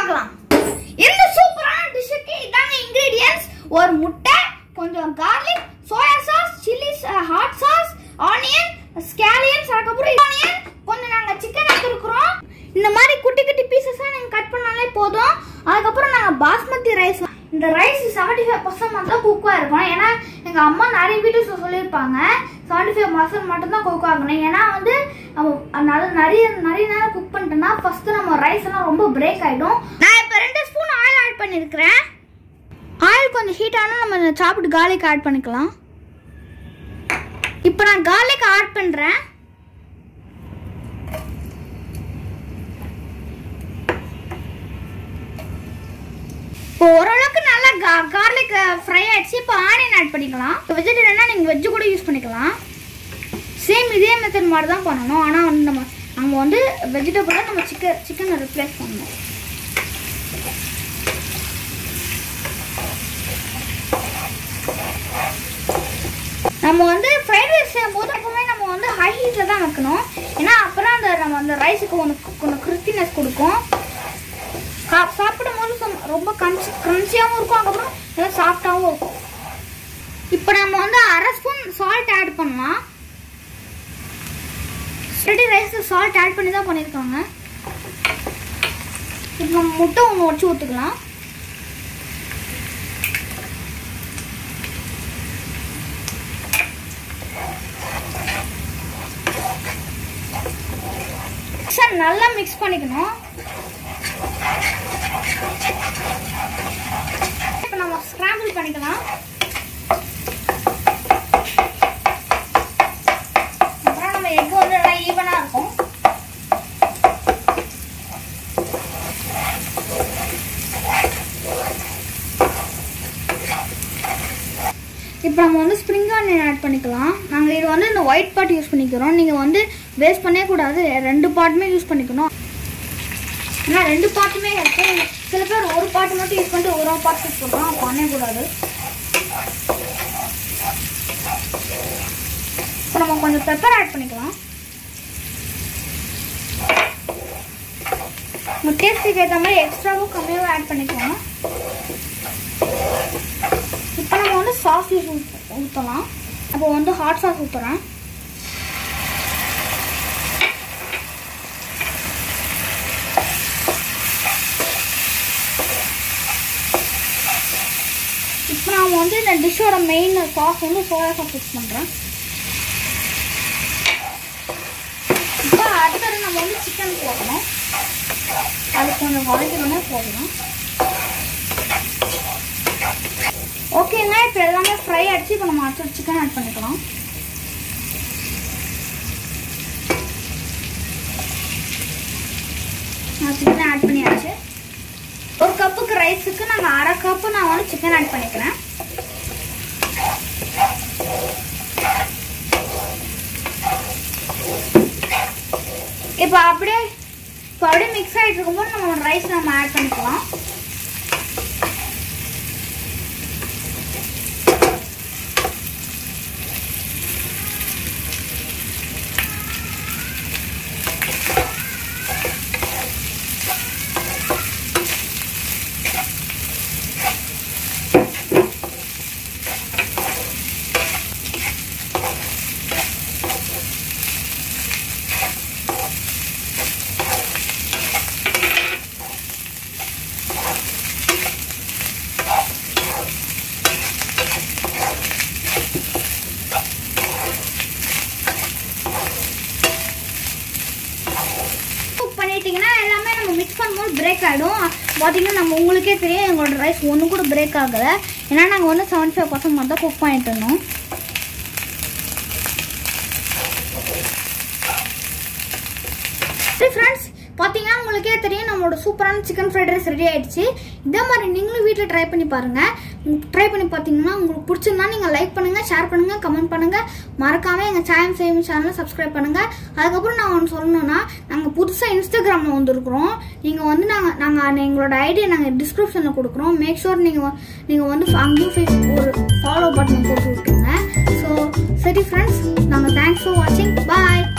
பார்க்கலாம் இந்த சூப்பரான டிஷ்ஷுக்கு இதாங்க இன்கிரீடியன்ஸ் ஒரு முட்டை கொஞ்சம் garlic soya sauce chilli hot sauce onion scallions அதுக்கப்புறம் ஆனியன் கொஞ்சம் நாங்கள் சிக்கன் எடுத்துருக்குறோம் இந்த மாதிரி குட்டி குட்டி பீசஸாக நீங்கள் கட் பண்ணாலே போதும் அதுக்கப்புறம் நாங்கள் பாஸ்மதி ரைஸ் இந்த ரைஸ் செவன்டி ஃபைவ் பர்சன்ட் மட்டும் குக்காக இருக்கும் ஏன்னா எங்கள் அம்மா நிறைய வீடியோஸ் சொல்லியிருப்பாங்க செவன்டி ஃபைவ் பர்சன்ட் மட்டும் தான் குக் ஆகணும் ஏன்னா வந்து நம்ம அதனால நிறைய நிறைய நேரம் குக் பண்ணிட்டோம்னா ஃபர்ஸ்ட் நம்ம ரைஸ் எல்லாம் ரொம்ப பிரேக் ஆகிடும் நான் இப்போ ரெண்டு ஸ்பூன் ஆயில் ஆட் பண்ணியிருக்கிறேன் ஆயில் கொஞ்சம் ஹீட் ஆனால் நம்ம சாப்பிட்டு கார்லிக் ஆட் பண்ணிக்கலாம் இப்போ நான் கார்லிக் ஆட் பண்ணுறேன் இப்போ ஓரளவுக்கு நல்லா கார்லிக் ஃப்ரை ஆயிடுச்சு இப்போ ஆனியன் ஆட் பண்ணிக்கலாம் இப்போ வெஜிடேரியனா நீங்கள் வெஜ்ஜு கூட யூஸ் பண்ணிக்கலாம் சேம் இதே மெத்தட் மாதிரி தான் பண்ணணும் ஆனால் வந்து நம்ம நம்ம வந்து வெஜிடபிளை நம்ம சிக்கன் சிக்கனை ரிப்ளேஸ் பண்ணணும் நம்ம வந்து ஃப்ரைட் ரைஸ் செய்யும்போது எப்பவுமே நம்ம வந்து ஹை ஹீட்டில் தான் வைக்கணும் ஏன்னா அப்பதான் அந்த நம்ம அந்த ரைஸுக்கு ஒன்று கொஞ்சம் கிறிஸ்பினஸ் கொடுக்கும் கா- சாப்பிடும்போது சொம்- ரொம்ப கன்சி க்ரன்ச்சியாகவும் இருக்கும் அதுக்கப்புறம் நல்லா சாஃப்டாகவும் இருக்கும் இப்போ நம்ம வந்து அரை ஸ்பூன் சால்ட் ஆட் பண்ணலாம் ரெடி ரைஸ் சால்ட் ஆட் பண்ணி தான் பண்ணியிருக்காங்க இப்போ நம்ம முட்டை ஒன்று உடச்சி ஊற்றுக்கலாம் சார் நல்லா மிக்ஸ் பண்ணிக்கணும் இப்போ நம்ம ஸ்க்ராம்பிள் பண்ணிக்கலாம் அப்புறம் நம்ம எக் வந்து நல்லா ஈவனாக இருக்கும் இப்போ நம்ம வந்து ஸ்ப்ரிங் ஆனியன் ஆட் பண்ணிக்கலாம் நாங்கள் இது வந்து இந்த ஒயிட் பார்ட் யூஸ் பண்ணிக்கிறோம் நீங்கள் வந்து வேஸ்ட் பண்ணவே கூடாது ரெண்டு பார்ட்டுமே யூஸ் பண்ணிக்கணும் ஏன்னா ரெண்டு பார்ட்டுமே இருக்கு சில பேர் ஒரு பார்ட் மட்டும் யூஸ் பண்ணிட்டு ஒரு பார்ட் யூஸ் பண்ணுறோம் பண்ணவே கூடாது இப்போ நம்ம கொஞ்சம் பெப்பர் ஆட் பண்ணிக்கலாம் உங்கள் டேஸ்ட்டுக்கு ஏற்ற மாதிரி எக்ஸ்ட்ராவும் கம்மியாகவும் ஆட் பண்ணிக்கலாம் இப்போ நம்ம வந்து சாஸ் யூஸ் ஊற்றலாம் அப்போ வந்து ஹாட் சாஸ் ஊற்றுறேன் இப்போ நான் வந்து இந்த டிஷ்ஷோட மெயின் சாஸ் வந்து சோயா சாஸ் யூஸ் பண்ணுறேன் இப்போ அடுத்தது நம்ம வந்து சிக்கன் போடணும் அது கொஞ்சம் வதக்கணும்னா போடணும் ஓகேங்க இப்போ எல்லாமே ஃப்ரை ஆயிடுச்சு இப்போ நம்ம அடுத்த சிக்கன் ஆட் பண்ணிக்கலாம் நான் சிக்கன் ஆட் பண்ணியாச்சு ஒரு கப்புக்கு ரைஸுக்கு நாங்கள் அரை கப்பு நான் வந்து சிக்கன் ஆட் பண்ணிக்கிறேன் இப்போ அப்படியே இப்போ அப்படியே மிக்ஸ் ஆகிட்டு இருக்கும்போது நம்ம ரைஸ் நம்ம ஆட் பண்ணிக்கலாம் குக் பண்ணிட்டீங்கன்னா எல்லாமே நம்ம மிக்ஸ் பண்ணும்போது பிரேக் ஆகிடும் பார்த்தீங்கன்னா நம்ம உங்களுக்கே தெரியும் எங்களோட ரைஸ் ஒன்று கூட பிரேக் ஆகலை ஏன்னா நாங்கள் வந்து செவன்டி ஃபைவ் பர்சன்ட் மட்டும் குக் பண்ணிட்டு இருந்தோம் சரி ஃப்ரெண்ட்ஸ் பார்த்தீங்கன்னா உங்களுக்கே தெரியும் நம்மளோட சூப்பரான சிக்கன் ஃப்ரைட் ரைஸ் ரெடி ஆயிடுச்சு இதே மாதிரி நீங்களும் வீட்டில் ட்ரை பண்ணி பாருங்க ட்ரை பண்ணி பார்த்தீங்கன்னா உங்களுக்கு பிடிச்சிருந்தா நீங்கள் லைக் பண்ணுங்க ஷேர் பண்ணுங்க கமெண்ட் பண்ணுங்க மறக்காம எங்கள் சேனல் சேம் சேனலை சப்ஸ்கிரைப் பண்ணுங்க அதுக்கப்புறம் நான் ஒன்று சொல்லணும்னா நாங்கள் புதுசாக இன்ஸ்டாகிராமில் வந்துருக்குறோம் நீங்கள் வந்து நாங்கள் நாங்கள் எங்களோட ஐடியா நாங்கள் டிஸ்கிரிப்ஷனில் கொடுக்குறோம் மேக் ஷூர் நீங்கள் நீங்கள் வந்து அங்கேயும் ஃபேஸ் ஒரு ஃபாலோ பட்டன் போட்டு விட்டுருங்க ஸோ சரி ஃப்ரெண்ட்ஸ் நாங்கள் தேங்க்ஸ் ஃபார் வாட்சிங் பாய்